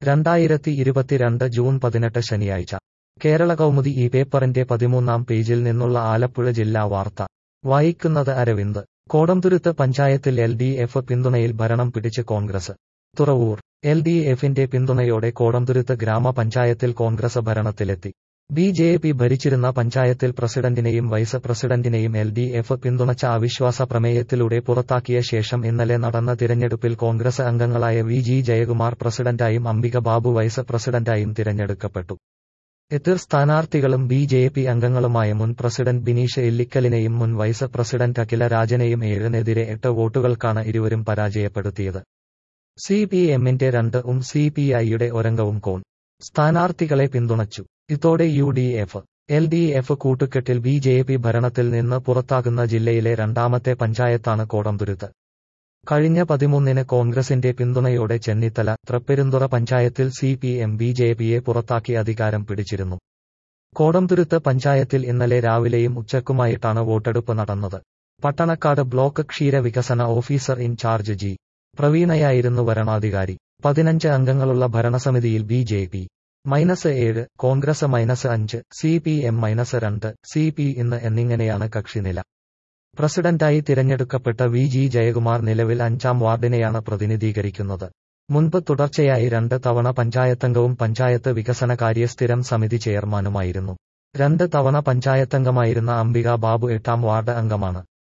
രണ്ടായിരത്തി ഇരുപത്തിരണ്ട് ജൂൺ പതിനെട്ട് ശനിയാഴ്ച കേരള കൗമുദി ഈ പേപ്പറിന്റെ പതിമൂന്നാം പേജിൽ നിന്നുള്ള ആലപ്പുഴ ജില്ലാ വാർത്ത വായിക്കുന്നത് അരവിന്ദ് കോടംതുരുത്ത് പഞ്ചായത്തിൽ എൽ ഡി എഫ് പിന്തുണയിൽ ഭരണം പിടിച്ച് കോൺഗ്രസ് തുറവൂർ എൽ ഡി എഫിന്റെ പിന്തുണയോടെ കോടംതുരുത്ത് ഗ്രാമപഞ്ചായത്തിൽ കോൺഗ്രസ് ഭരണത്തിലെത്തി ബി ജെ പി ഭരിച്ചിരുന്ന പഞ്ചായത്തിൽ പ്രസിഡന്റിനെയും വൈസ് പ്രസിഡന്റിനെയും എൽ ഡി എഫ് പിന്തുണച്ച അവിശ്വാസ പ്രമേയത്തിലൂടെ പുറത്താക്കിയ ശേഷം ഇന്നലെ നടന്ന തിരഞ്ഞെടുപ്പിൽ കോൺഗ്രസ് അംഗങ്ങളായ വി ജി ജയകുമാർ പ്രസിഡന്റായും അംബിക ബാബു വൈസ് പ്രസിഡന്റായും തിരഞ്ഞെടുക്കപ്പെട്ടു എതിർ സ്ഥാനാർത്ഥികളും ബി ജെ പി അംഗങ്ങളുമായ മുൻ പ്രസിഡന്റ് ബിനീഷ് ഇല്ലിക്കലിനെയും മുൻ വൈസ് പ്രസിഡന്റ് അഖില രാജനെയും ഏഴിനെതിരെ എട്ട് വോട്ടുകൾക്കാണ് ഇരുവരും പരാജയപ്പെടുത്തിയത് സി പി എമ്മിന്റെ രണ്ട് ഉം സി പി ഐയുടെ ഒരംഗവും കോൺ സ്ഥാനാർത്ഥികളെ പിന്തുണച്ചു ഇതോടെ U D F L D F കൂട്ടുകെട്ടിൽ ബി ജെ പി ഭരണത്തിൽ നിന്ന് പുറത്താകുന്ന ജില്ലയിലെ രണ്ടാമത്തെ പഞ്ചായത്താണ് കോടംതുരുത്ത് കഴിഞ്ഞ പതിമൂന്നിന് കോൺഗ്രസിന്റെ പിന്തുണയോടെ ചെന്നിത്തല തൃപ്പെരുന്തുറ പഞ്ചായത്തിൽ C P M B J പിയെ പുറത്താക്കി അധികാരം പിടിച്ചിരുന്നു കോടംതുരുത്ത് പഞ്ചായത്തിൽ ഇന്നലെ രാവിലെയും ഉച്ചക്കുമായിട്ടാണ് വോട്ടെടുപ്പ് നടന്നത് പട്ടണക്കാട് ബ്ലോക്ക് ക്ഷീര വികസന ഓഫീസർ ഇൻചാർജ് ജി പ്രവീണയായിരുന്നു വരണാധികാരി പതിനഞ്ച് അംഗങ്ങളുള്ള ഭരണസമിതിയിൽ ബി ജെ പി മൈനസ് ഏഴ് കോൺഗ്രസ് മൈനസ് അഞ്ച് സി പി എം മൈനസ് രണ്ട് സി പി ഇന്ന് എന്നിങ്ങനെയാണ് കക്ഷിനില പ്രസിഡന്റായി തിരഞ്ഞെടുക്കപ്പെട്ട വി ജി ജയകുമാർ നിലവിൽ അഞ്ചാം വാർഡിനെയാണ് പ്രതിനിധീകരിക്കുന്നത് മുൻപ് തുടർച്ചയായി രണ്ട് തവണ പഞ്ചായത്തംഗവും പഞ്ചായത്ത് വികസനകാര്യ സ്ഥിരം സമിതി ചെയർമാനുമായിരുന്നു രണ്ട് തവണ പഞ്ചായത്തംഗമായിരുന്ന അംബിക ബാബു എട്ടാം വാർഡ് അംഗമാണ്